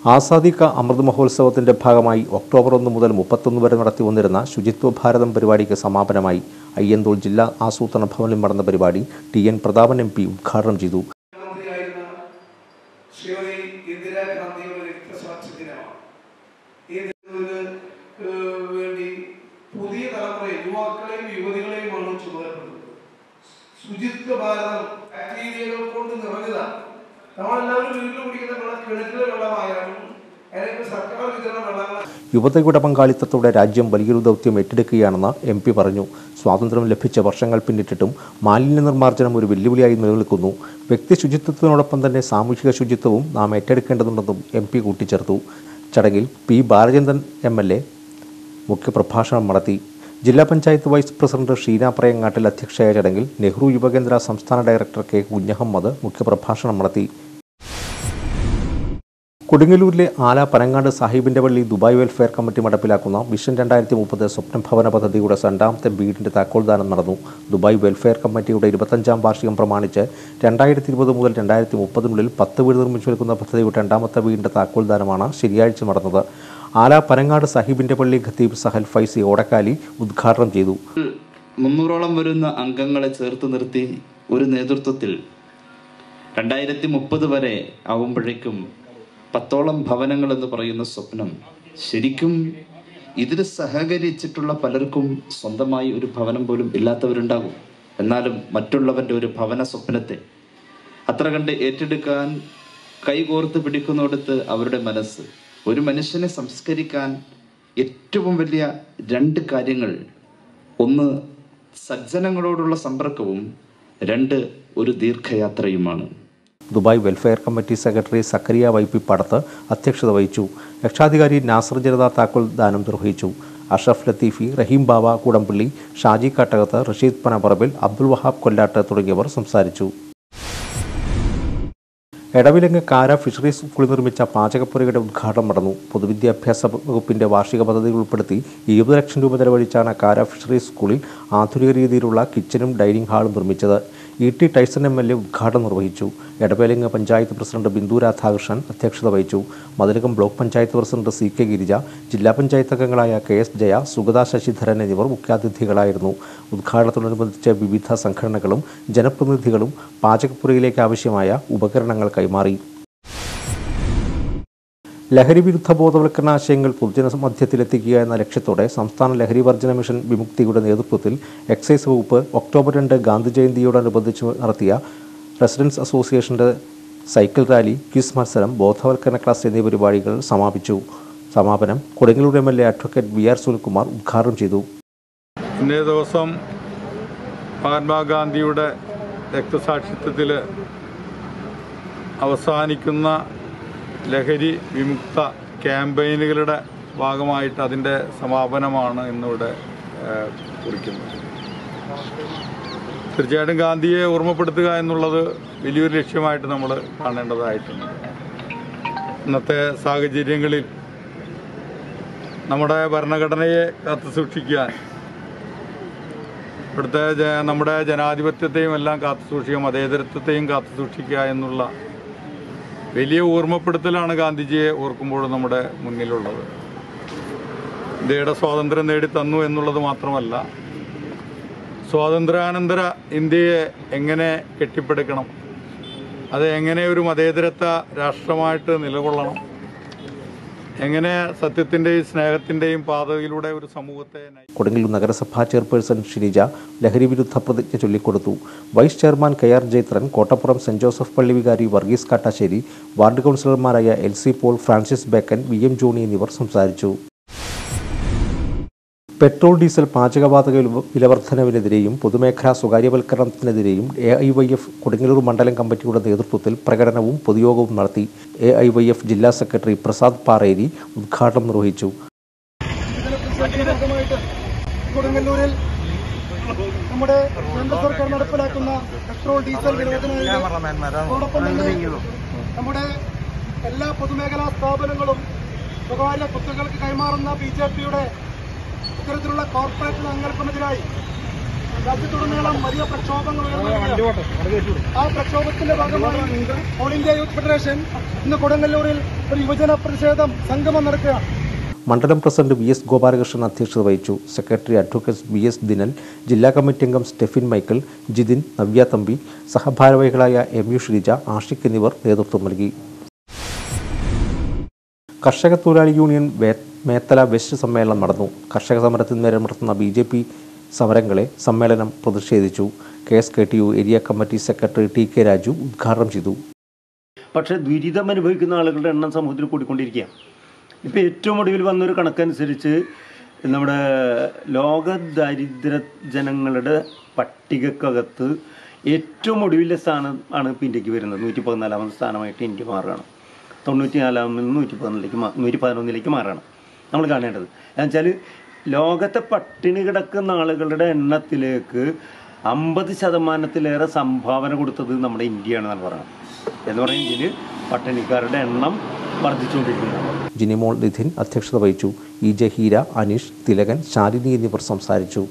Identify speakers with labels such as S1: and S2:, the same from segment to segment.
S1: ആസാദി കാ അമൃത് മഹോത്സവത്തിന്റെ ഭാഗമായി ഒക്ടോബർ ഒന്ന് മുതൽ മുപ്പത്തൊന്ന് വരെ നടത്തി വന്നിരുന്ന ശുചിത്വ ഭാരതം പരിപാടിക്ക് സമാപനമായി അയ്യന്തോൾ ജില്ലാ ആസൂത്രണ ഭവനിൽ നടന്ന പരിപാടി T N Prathapan M P ഉദ്ഘാടനം ചെയ്തു
S2: മുഖ്യമന്ത്രിയായിരുന്ന ശ്രീമതി ഇന്ദിരാഗാന്ധിയുടെ രക്തസാക്ഷി ദിനമാണ് ഈ ദിനത്തിന് ഏഹ്, വേണ്ടി പുതിയ തലമുറയെ യുവാക്കളെയും യുവതികളെയുമാണ് ചുമതലപ്പെടുന്നത് ശുചിത്വ ഭാരതം ബാക്ടീരിയകൾ കൊണ്ട് നിറഞ്ഞതാണ് നമ്മളെല്ലാവരും വീട്ടിൽ കുടിക്കുന്ന വെള്ളം കിണറ്റിലെ വെള്ളമായാലും അതിനൊക്കെ സർക്കാർ വിതരണ വെള്ളങ്ങൾ
S1: യുവതയുടെ പങ്കാളിത്തത്തോടെ രാജ്യം വലിയൊരു ദൗത്യം ഏറ്റെടുക്കുകയാണെന്ന് എം പി പറഞ്ഞു സ്വാതന്ത്ര്യം ലഭിച്ച വർഷങ്ങൾ പിന്നിട്ടിട്ടും മാലിന്യ നിർമ്മാർജ്ജനം ഒരു വെല്ലുവിളിയായി നിലനിൽക്കുന്നു വ്യക്തി ശുചിത്വത്തിനോടൊപ്പം തന്നെ സാമൂഹിക ശുചിത്വവും നാം ഏറ്റെടുക്കേണ്ടതുണ്ടെന്നും എം പി കൂട്ടിച്ചേർത്തു ചടങ്ങിൽ P Balachandran M L A മുഖ്യപ്രഭാഷണം നടത്തി ജില്ലാ പഞ്ചായത്ത് വൈസ് പ്രസിഡന്റ് ഷീന പ്രയങ്ങാട്ടിൽ അധ്യക്ഷയായ ചടങ്ങിൽ നെഹ്റു യുവകേന്ദ്ര സംസ്ഥാന ഡയറക്ടർ കെ കുഞ്ഞഹമ്മദ് മുഖ്യപ്രഭാഷണം നടത്തി കൊടുങ്ങല്ലൂരിലെ ആല പനങ്ങാട് സാഹിബിന്റെ പള്ളി ദുബായ് വെൽഫെയർ കമ്മിറ്റി നടപ്പിലാക്കുന്ന വിഷൻ രണ്ടായിരത്തി മുപ്പത് സ്വപ്നം ഭവന പദ്ധതിയുടെ രണ്ടാമത്തെ വീടിന്റെ താക്കോൽദാനം നടന്നു ദുബായ് വെൽഫെയർ കമ്മിറ്റിയുടെ ഇരുപത്തഞ്ചാം വാർഷികം പ്രമാണിച്ച് രണ്ടായിരത്തി ഇരുപത് മുതൽ രണ്ടായിരത്തി മുപ്പതിനുള്ളിൽ പത്ത് വീട് നിർമ്മിച്ചു നൽകുന്ന പദ്ധതിയുടെ രണ്ടാമത്തെ വീടിന്റെ താക്കോൽദാനമാണ് ശനിയാഴ്ച നടന്നത് ആല പനങ്ങാട് സാഹിബിന്റെ പള്ളി ഖത്തീബ് സഹൽ ഫൈസി ഓടക്കാലി ഉദ്ഘാടനം ചെയ്തു
S3: മുന്നൂറോളം വരുന്ന അംഗങ്ങളെ ചേർത്ത് നിർത്തി ഒരു നേതൃത്വത്തിൽ രണ്ടായിരത്തി മുപ്പത് വരെ ആവുമ്പോഴേക്കും പത്തോളം ഭവനങ്ങൾ എന്ന് പറയുന്ന സ്വപ്നം ശരിക്കും ഇതിൽ സഹകരിച്ചിട്ടുള്ള പലർക്കും സ്വന്തമായി ഒരു ഭവനം പോലും ഇല്ലാത്തവരുണ്ടാകും എന്നാലും മറ്റുള്ളവന്റെ ഒരു ഭവന സ്വപ്നത്തെ അത്ര കണ്ട് ഏറ്റെടുക്കാൻ കൈകോർത്ത് പിടിക്കുന്നിടത്ത് അവരുടെ മനസ്സ് ഒരു മനുഷ്യനെ സംസ്കരിക്കാൻ ഏറ്റവും വലിയ രണ്ട് കാര്യങ്ങൾ ഒന്ന് സജ്ജനങ്ങളോടുള്ള സമ്പർക്കവും രണ്ട് ഒരു ദീർഘയാത്രയുമാണ്
S1: Dubai welfare committee secretary Zakariya വൈപ്പി പടത്ത് അധ്യക്ഷത വഹിച്ചു രക്ഷാധികാരി നാസർ ജനത താക്കോൽ ദാനം നിർവഹിച്ചു അഷഫ് ലത്തീഫി റഹീം ബാബ കൂടംപള്ളി ഷാജി കാട്ടകത്ത് റഷീദ് പനപറമ്പിൽ അബ്ദുൽ വഹാബ് കൊല്ലാട്ട് തുടങ്ങിയവർ സംസാരിച്ചു എടവിലങ്ങ് കാര ഫിഷറീസ് സ്കൂളിൽ നിർമ്മിച്ച പാചകപ്പുരയുടെ ഉദ്ഘാടനം നടന്നു പൊതുവിദ്യാഭ്യാസ വകുപ്പിന്റെ വാർഷിക പദ്ധതിയിൽ ഉൾപ്പെടുത്തി ഇരുപത് ലക്ഷം രൂപ ചെലവഴിച്ചാണ് കാര ഫിഷറീസ് സ്കൂളിൽ ആധുനിക രീതിയിലുള്ള കിച്ചനും ഡൈനിങ് ഹാളും നിർമ്മിച്ചത് E T Tyson M L A ഉദ്ഘാടനം നിർവഹിച്ചു എടവേലങ്ങ് പഞ്ചായത്ത് പ്രസിഡന്റ് ബിന്ദു രാധാകൃഷ്ണൻ അധ്യക്ഷത വഹിച്ചു Mathilakam block panchayat president C K Girija ജില്ലാ പഞ്ചായത്ത് അംഗങ്ങളായ കെ എസ് ജയ സുഗത ശശിധരൻ എന്നിവർ മുഖ്യാതിഥികളായിരുന്നു ഉദ്ഘാടനത്തോടനുബന്ധിച്ച് വിവിധ സംഘടനകളും ജനപ്രതിനിധികളും പാചകപ്പുരയിലേക്ക് ആവശ്യമായ ഉപകരണങ്ങൾ കൈമാറി ലഹരി വിരുദ്ധ ബോധവൽക്കരണ ആശയങ്ങൾ പൊതുജന മധ്യത്തിലെത്തിക്കുക എന്ന ലക്ഷ്യത്തോടെ സംസ്ഥാന ലഹരി വർജന മിഷൻ വിമുക്തിയുടെ നേതൃത്വത്തിൽ എക്സൈസ് വകുപ്പ് ഒക്ടോബർ രണ്ട് ഗാന്ധി ജയന്തിയോടനുബന്ധിച്ച് നടത്തിയ റെസിഡൻസ് അസോസിയേഷന്റെ സൈക്കിൾ റാലി ക്വിസ് മത്സരം ബോധവൽക്കരണ ക്ലാസ് എന്നീ പരിപാടികൾ സമാപിച്ചു സമാപനം Kodungallur M L A advocate V R Sunilkumar ഉദ്ഘാടനം ചെയ്തു
S4: ഇന്നേ ദിവസം മഹാത്മാഗാന്ധിയുടെ രക്തസാക്ഷിത്വത്തിൽ അവസാനിക്കുന്ന ലഹരി വിമുക്ത ക്യാമ്പയിനുകളുടെ ഭാഗമായിട്ട് അതിൻ്റെ സമാപനമാണ് ഇന്നിവിടെ ഏഹ്, കുറിക്കുന്നത് തീർച്ചയായിട്ടും ഗാന്ധിയെ ഓർമ്മപ്പെടുത്തുക എന്നുള്ളത് വലിയൊരു ലക്ഷ്യമായിട്ട് നമ്മൾ കാണേണ്ടതായിട്ടുണ്ട് ഇന്നത്തെ സാഹചര്യങ്ങളിൽ നമ്മുടെ ഭരണഘടനയെ കാത്തു സൂക്ഷിക്കാൻ ഇവിടുത്തെ ജ- നമ്മുടെ ജനാധിപത്യത്തെയും എല്ലാം കാത്തു സൂക്ഷിക്കുക മതേതരത്വത്തെയും കാത്തു സൂക്ഷിക്കുക എന്നുള്ള വലിയ ഓർമ്മപ്പെടുത്തലാണ് ഗാന്ധിജിയെ ഓർക്കുമ്പോൾ നമ്മുടെ മുന്നിലുള്ളത് ഇന്ത്യയുടെ സ്വാതന്ത്ര്യം നേടി തന്നു എന്നുള്ളത് മാത്രമല്ല സ്വാതന്ത്ര്യാനന്തര ഇന്ത്യയെ എങ്ങനെ കെട്ടിപ്പടുക്കണം അത് എങ്ങനെ ഒരു മതേതരത്വ രാഷ്ട്രമായിട്ട് നിലകൊള്ളണം എങ്ങനെ സത്യത്തിൻ്റെയും സ്നേഹത്തിൻ്റെയും പാതയിലൂടെ ഒരു സമൂഹത്തെ നയി-
S1: കൊടുങ്ങല്ലൂർ നഗരസഭാ ചെയർപേഴ്സൺ ഷിനിജ ലഹരി വിരുദ്ധ പ്രതിജ്ഞ ചൊല്ലിക്കൊടുത്തു vice chairman K R Jaithran Kottappuram saint Joseph പള്ളി വികാരി വർഗീസ് കാട്ടാശ്ശേരി വാർഡ് കൗൺസിലർമാരായ L C Paul Francis Bacon V M Johny എന്നിവർ സംസാരിച്ചു പെട്രോൾ ഡീസൽ പാചകവാതക വില- വിലവർദ്ധനവിനെതിരെയും പൊതുമേഖലാ സ്വകാര്യവൽക്കരണത്തിനെതിരെയും A I Y F Kodungallur മണ്ഡലം കമ്മിറ്റിയുടെ നേതൃത്വത്തിൽ പ്രകടനവും പൊതുയോഗവും നടത്തി എ ഐ വൈ എഫ് ജില്ലാ സെക്രട്ടറി പ്രസാദ് പാറേരി ഉദ്ഘാടനം നിർവഹിച്ചു
S5: ഇതിന്റെ ഭാഗമായിട്ട് കൊടുങ്ങല്ലൂരിൽ നമ്മുടെ കേന്ദ്ര സർക്കാർ നടപ്പിലാക്കുന്ന പെട്രോൾ ഡീസൽ വിലവർദ്ധനയോടൊപ്പം തന്നെ നമ്മുടെ എല്ലാ പൊതുമേഖലാ സ്ഥാപനങ്ങളും സ്വകാര്യ സ്വത്തുക്കൾക്ക് കൈമാറുന്ന ബി ജെ പിയുടെ ഇത്തരത്തിലുള്ള കോർപ്പറേറ്റ് നയങ്ങൾക്കുമെതിരായി രാജ്യത്തുടനീളം വലിയ പ്രക്ഷോഭങ്ങൾ ഉയർന്നു ആ പ്രക്ഷോഭത്തിന്റെ ഭാഗമായി ഓൾ ഇന്ത്യ യൂത്ത് ഫെഡറേഷൻ ഇന്ന് കൊടുങ്ങല്ലൂരിൽ ഒരു യുവജന പ്രതിഷേധം സംഗമം നടക്കുകയാണ്
S1: മണ്ഡലം പ്രസിഡന്റ് വി എസ് ഗോപാലകൃഷ്ണൻ അധ്യക്ഷത വഹിച്ചു secretary advocate V S Dinal ജില്ലാ കമ്മിറ്റി അംഗം സ്റ്റെഫിൻ മൈക്കിൾ ജിതിൻ നവ്യ തമ്പി സഹഭാരവാഹികളായ എം യു ശ്രീജ ആഷിഖ് എന്നിവർ നേതൃത്വം നൽകി കർഷക തൊഴിലാളി യൂണിയൻ വേ- മേത്തല വെസ്റ്റ് സമ്മേളനം നടന്നു കർഷക സമരത്തിന് നേരെ നടത്തുന്ന ബി ജെ പി സമരങ്ങളെ സമ്മേളനം പ്രതിഷേധിച്ചു K S K T U area committee secretary T K Raju ഉദ്ഘാടനം ചെയ്തു
S6: പക്ഷേ ദുരിതം അനുഭവിക്കുന്ന ആളുകളുടെ എണ്ണം സമൂഹത്തിൽ കൂടിക്കൊണ്ടിരിക്കുകയാണ് ഇപ്പോൾ ഏറ്റവും ഒടുവിൽ വന്നൊരു കണക്കനുസരിച്ച് നമ്മുടെ ലോക ദരിദ്ര ജനങ്ങളുടെ പട്ടികക്കകത്ത് ഏറ്റവും ഒടുവിലെ സ്ഥാനം ആണ് ഇപ്പോൾ ഇന്ത്യക്ക് വരുന്നത് നൂറ്റി പതിനാലാമത് സ്ഥാനമായിട്ട് ഇന്ത്യ മാറുകയാണ് തൊണ്ണൂറ്റി നാലാമിൽ നിന്ന് നൂറ്റി പതിനൊന്നിലേക്ക് മാ നൂറ്റി പതിനൊന്നിലേക്ക് മാറുകയാണ് നമ്മൾ കാണേണ്ടത് എന്നുവെച്ചാൽ ലോകത്തെ പട്ടിണി കിടക്കുന്ന ആളുകളുടെ എണ്ണത്തിലേക്ക് അമ്പത് ശതമാനത്തിലേറെ സംഭാവന കൊടുത്തത് നമ്മുടെ ഇന്ത്യയാണെന്നാണ് പറയുന്നത് എന്ന് പറയുന്നതിൽ പട്ടിണിക്കാരുടെ എണ്ണം വർദ്ധിച്ചുകൊണ്ടിരിക്കുന്നതാണ്
S1: ജിനിമോൾ നിധിൻ അധ്യക്ഷത വഹിച്ചു ഇ ജെ ഹീര അനീഷ് തിലകൻ ശാലിനി എന്നിവർ സംസാരിച്ചു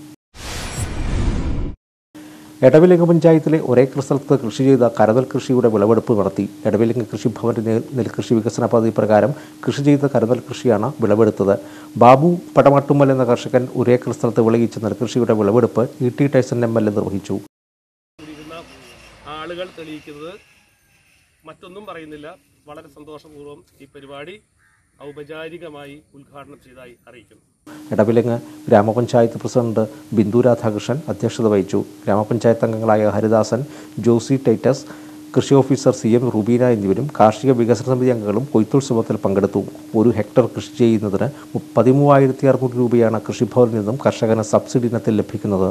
S1: എടവിലങ്ങ് പഞ്ചായത്തിലെ ഒരേക്കർ സ്ഥലത്ത് കൃഷി ചെയ്ത കരതൽ കൃഷിയുടെ വിളവെടുപ്പ് നടത്തി എടവിലങ്ങ് കൃഷിഭവന്റെ നേ- നെൽകൃഷി വികസന പദ്ധതി പ്രകാരം കൃഷി ചെയ്ത കരതൽ കൃഷിയാണ് വിളവെടുത്തത് ബാബു പടമാട്ടുമ്മൽ എന്ന കർഷകൻ ഒരേക്കർ സ്ഥലത്ത് വിളയിച്ച നെൽകൃഷിയുടെ വിളവെടുപ്പ് E T Tyson M L A നിർവഹിച്ചു
S7: ഇരിക്കുന്ന ആളുകൾ തെളിയിക്കുന്നത് മറ്റൊന്നും പറയുന്നില്ല വളരെ സന്തോഷപൂർവ്വം ഈ പരിപാടി ഔപചാരികമായി ഉദ്ഘാടനം ചെയ്തതായി അറിയിക്കുന്നു
S1: എടവിലങ്ങ് ഗ്രാമപഞ്ചായത്ത് പ്രസിഡന്റ് ബിന്ദു രാധാകൃഷ്ണൻ അധ്യക്ഷത വഹിച്ചു ഗ്രാമപഞ്ചായത്ത് അംഗങ്ങളായ ഹരിദാസൻ ജോസി ടൈറ്റസ് കൃഷി ഓഫീസർ സി എം റുബീന എന്നിവരും കാർഷിക വികസന സമിതി അംഗങ്ങളും കൊയ്ത്തുത്സവത്തിൽ പങ്കെടുത്തു ഒരു ഹെക്ടർ കൃഷി ചെയ്യുന്നതിന് പതിമൂവായിരത്തി അറുന്നൂറ് രൂപയാണ് കൃഷിഭവനിൽ നിന്നും കർഷകന് സബ്സിഡി ഇനത്തിൽ ലഭിക്കുന്നത്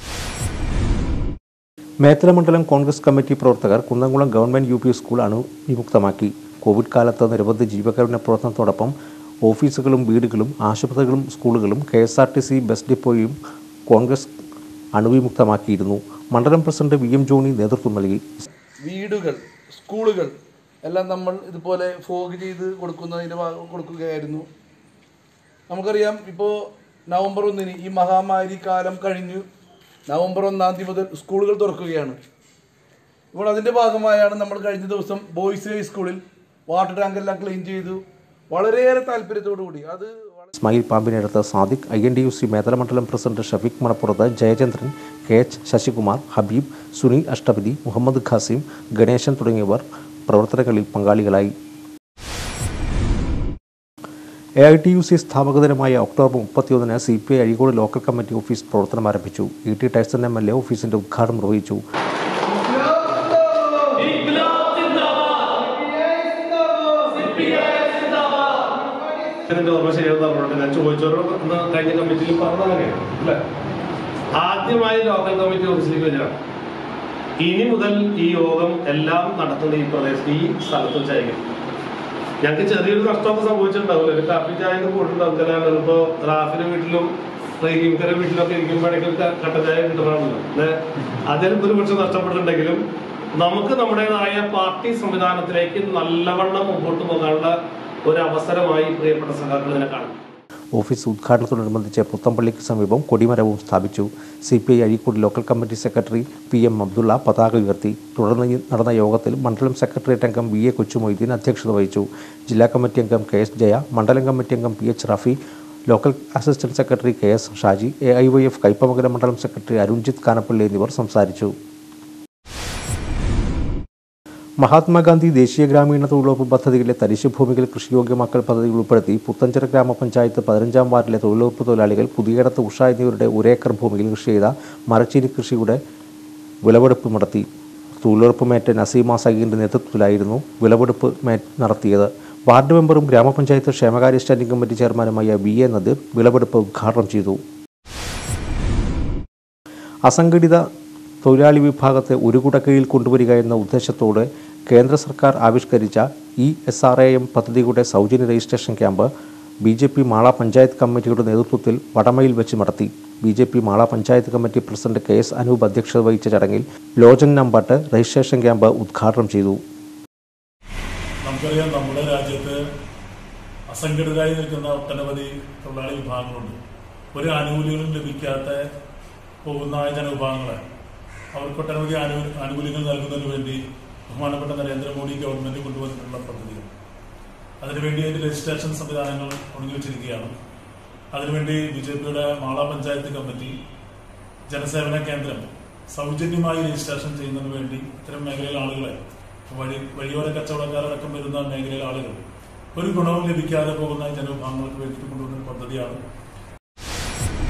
S1: മേത്തല മണ്ഡലം കോൺഗ്രസ് കമ്മിറ്റി പ്രവർത്തകർ Kunnamkulam government U P school അണുവിമുക്തമാക്കി കോവിഡ് കാലത്ത് നിരവധി ജീവകാരുണ്യ പ്രവർത്തനത്തോടൊപ്പം ഓഫീസുകളും വീടുകളും ആശുപത്രികളും സ്കൂളുകളും K S R T C bus ഡിപ്പോയും കോൺഗ്രസ് അണുവിമുക്തമാക്കിയിരുന്നു മണ്ഡലം പ്രസിഡന്റ് വി എം ജോണി നേതൃത്വം നൽകി
S8: വീടുകൾ സ്കൂളുകൾ എല്ലാം നമ്മൾ ഇതുപോലെ ഫോഗ് ചെയ്ത് കൊടുക്കുന്നതിന് ഭാഗ- കൊടുക്കുകയായിരുന്നു നമുക്കറിയാം ഇപ്പോൾ നവംബർ ഒന്നിന് ഈ മഹാമാരി കാലം കഴിഞ്ഞു നവംബർ ഒന്നാം തീയതി മുതൽ സ്കൂളുകൾ തുറക്കുകയാണ് ഇപ്പോൾ അതിൻ്റെ ഭാഗമായാണ് നമ്മൾ കഴിഞ്ഞ ദിവസം ബോയ്സ് ഹൈ സ്കൂളിൽ വാട്ടർ ടാങ്കെല്ലാം ക്ലീൻ ചെയ്തു വളരെയേറെ താല്പര്യത്തോടു കൂടി അത് വളരെ
S1: ഇസ്മായിൽ പാമ്പിനടുത്ത് Sadiq I N D U C Methala മണ്ഡലം president Shafeeq Manappurath Jayachandran K H Sasikumar Habeeb Sunil Ashtapathi Muhammad Qasim Ganesan തുടങ്ങിയവർ പ്രവർത്തനങ്ങളിൽ പങ്കാളികളായി A I T U C സ്ഥാപക ദിനമായ ഒക്ടോബർ മുപ്പത്തിയൊന്നിന് C P I Azhikode local committee office പ്രവർത്തനം ആരംഭിച്ചു E T Tyson M L A ഓഫീസിന്റെ ഉദ്ഘാടനം നിർവഹിച്ചു
S7: ഇതിന്റെ ഓർമ്മ ശരിയാണെന്ന് പറഞ്ഞിട്ട് ഞാൻ ചോദിച്ചവരോട് ഇന്ന് കഴിഞ്ഞ കമ്മിറ്റിയിൽ പറഞ്ഞതല്ലേ അല്ലേ ആദ്യമായി ലോക്കൽ കമ്മിറ്റി ഓഫീസിലേക്ക് വരികയാണ് ഇനി മുതൽ ഈ യോഗം എല്ലാം നടത്തുന്ന ഈ പ്രദേശത്ത് ഈ സ്ഥലത്ത് വെച്ചായിരിക്കും ഞങ്ങൾക്ക് ചെറിയൊരു നഷ്ടമൊക്കെ സംഭവിച്ചിട്ടുണ്ടാവില്ല ഒരു കാപ്പി ചായ കൂട്ടുണ്ടാവും ചില ആളുകൾ ഇപ്പോ റാഫിന്റെ വീട്ടിലും റഹീംക്കര വീട്ടിലൊക്കെ ഇരിക്കുമ്പോഴേക്കും ഒരു ക- കട്ട ചായ കിട്ടുന്നതാണല്ലോ അല്ലെ അതിൽ ഒരു പക്ഷെ നഷ്ടപ്പെട്ടിട്ടുണ്ടെങ്കിലും നമുക്ക് നമ്മുടേതായ പാർട്ടി സംവിധാനത്തിലേക്ക് നല്ലവണ്ണം മുമ്പോട്ട് പോകാനുള്ള ഒരു അവസരമായി പ്രിയപ്പെട്ട സഖാക്കൾ ഇതിനെ കാണുന്നു
S1: ഓഫീസ് ഉദ്ഘാടനത്തോടനുബന്ധിച്ച് പുത്തമ്പള്ളിക്ക് സമീപം കൊടിമരവും സ്ഥാപിച്ചു C P I Azhikode local committee secretary P M Abdulla പതാക ഉയർത്തി തുടർന്ന് ഈ നടന്ന യോഗത്തിൽ മണ്ഡലം സെക്രട്ടേറിയറ്റ് അംഗം വി എ കൊച്ചുമൊയ്തീൻ അധ്യക്ഷത വഹിച്ചു ജില്ലാ കമ്മിറ്റി അംഗം കെ എസ് ജയ മണ്ഡലം കമ്മിറ്റി അംഗം P H Rafi local assistant secretary K S Shaji A I Y F Kaipamangalam മണ്ഡലം സെക്രട്ടറി അരുൺജിത്ത് കാനപ്പള്ളി എന്നിവർ സംസാരിച്ചു മഹാത്മാഗാന്ധി ദേശീയ ഗ്രാമീണ തൊഴിലുറപ്പ് പദ്ധതിയിലെ തരിശ് ഭൂമികൾ കൃഷിയോഗ്യമാക്കൽ പദ്ധതി ഉൾപ്പെടുത്തി പുത്തഞ്ചിറ ഗ്രാമപഞ്ചായത്ത് പതിനഞ്ചാം വാർഡിലെ തൊഴിലുറപ്പ് തൊഴിലാളികൾ പുതിയടത്ത് ഉഷ എന്നിവരുടെ ഒരേക്കർ ഭൂമിയിൽ കൃഷി ചെയ്ത മരച്ചീനി കൃഷിയുടെ വിളവെടുപ്പ് നടത്തി തൊഴിലുറപ്പ് മേറ്റ് നസീമ സഗീറിന്റെ നേതൃത്വത്തിലായിരുന്നു വിളവെടുപ്പ് മേ നടത്തിയത് വാർഡ് മെമ്പറും ഗ്രാമപഞ്ചായത്ത് ക്ഷേമകാര്യ സ്റ്റാൻഡിംഗ് കമ്മിറ്റി ചെയർമാനുമായ വി എ നദീർ വിളവെടുപ്പ് ഉദ്ഘാടനം ചെയ്തു അസംഘടിത തൊഴിലാളി വിഭാഗത്തെ ഒരു കുടക്കീഴിൽ കൊണ്ടുവരിക എന്ന ഉദ്ദേശത്തോടെ കേന്ദ്ര സർക്കാർ ആവിഷ്കരിച്ച E S R A M പദ്ധതിയുടെ സൗജന്യ registration camp B J P Mala panchayat കമ്മിറ്റിയുടെ നേതൃത്വത്തിൽ വടമയിൽ വെച്ച് നടത്തി B J P Mala panchayat committee president K S Anoop അധ്യക്ഷത വഹിച്ച ചടങ്ങിൽ ലോചൻ നമ്പാട്ട് രജിസ്ട്രേഷൻ ക്യാമ്പ് ഉദ്ഘാടനം ചെയ്തു
S9: നമുക്കറിയാം നമ്മുടെ രാജ്യത്ത് അസംഘടിതരായി നിൽക്കുന്ന ഒട്ടനവധി തൊഴിലാളി വിഭാഗങ്ങളുണ്ട് ഒരു ആനുകൂല്യങ്ങളും ലഭിക്കാത്ത പോകുന്ന ജനവിഭാഗങ്ങളെ അവർക്ക് ഒട്ടനവധി ആനു- ആനുകൂല്യങ്ങൾ നൽകുന്നതിന് വേണ്ടി ബഹുമാനപ്പെട്ട നരേന്ദ്രമോദി ഗവൺമെന്റ് കൊണ്ടുവന്നിട്ടുള്ള പദ്ധതികൾ അതിനുവേണ്ടി അതിന്റെ രജിസ്ട്രേഷൻ സംവിധാനങ്ങൾ തുടങ്ങി വെച്ചിരിക്കുകയാണ് അതിനുവേണ്ടി ബി ജെ പിയുടെ മാള പഞ്ചായത്ത് കമ്മിറ്റി ജനസേവന കേന്ദ്രം സൗജന്യമായി രജിസ്ട്രേഷൻ ചെയ്യുന്നതിന് വേണ്ടി ഇത്തരം മേഖലയിലെ ആളുകളെ വഴി വഴിയോര കച്ചവടക്കാരടക്കം വരുന്ന മേഖലയിലെ ആളുകൾ ഒരു ഗുണവും ലഭിക്കാതെ പോകുന്ന ജനവിഭാഗങ്ങൾക്ക് വേണ്ടിയിട്ട് കൊണ്ടുവരുന്ന ഒരു പദ്ധതിയാണ്